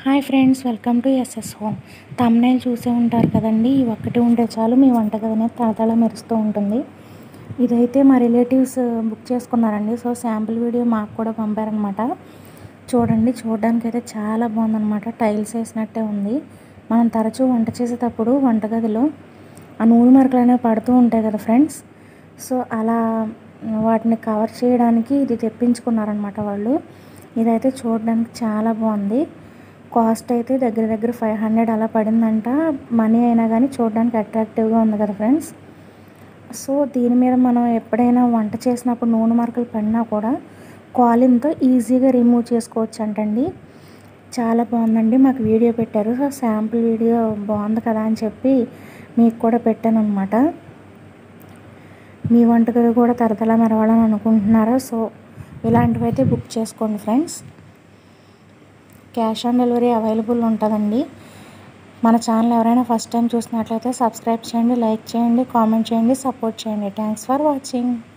hi friends welcome to SS home thumbnail చూసే ఉంటారు కదండి ఈ ఒక్కటి ఉంటే చాలు మీ వంటగది అనేది తళతళ మెరుస్తూ ఉంటుంది ఇదైతే మా రిలేటివ్స్ బుక్ చేసుకున్నారండి సో శాంపుల్ వీడియో మాకు కూడా పంపారనమాట చూడండి చూడడానికి అయితే చాలా బాగుందన్నమాట టైల్స్ వేసినట్టే ఉంది మనం తరచూ వంట చేసేటప్పుడు వంటగదిలో ఆ నూనె మరకలు అనేవి పడుతూ ఉంటాయి కదా ఫ్రెండ్స్ సో అలా వాటిని కవర్ చేయడానికి ఇది తెప్పించుకున్నారనమాట వాళ్ళు ఇదైతే చూడడానికి చాలా బాగుంది కాస్ట్ అయితే దగ్గర దగ్గర ఫైవ్ హండ్రెడ్ అలా పడిందంట మనీ అయినా కానీ చూడడానికి అట్రాక్టివ్గా ఉంది కదా ఫ్రెండ్స్ సో దీని మీద మనం ఎప్పుడైనా వంట చేసినప్పుడు నూనె మరకలు పడినా కూడా కాలిన్తో ఈజీగా రిమూవ్ చేసుకోవచ్చు అంటండి చాలా బాగుందండి మాకు వీడియో పెట్టారు సో శాంపుల్ వీడియో బాగుంది కదా అని చెప్పి మీకు కూడా పెట్టాను అనమాట మీ వంటగది కూడా తరతల మెరవాలని అనుకుంటున్నారా సో ఇలాంటివి అయితే బుక్ చేసుకోండి friends cash on delivery available ఉంటుందండి మన ఛానల్ ఎవరైనా ఫస్ట్ టైం చూసినట్లయితే సబ్స్క్రైబ్ చేయండి లైక్ చేయండి కామెంట్ చేయండి సపోర్ట్ చేయండి థ్యాంక్స్ ఫర్ వాచింగ్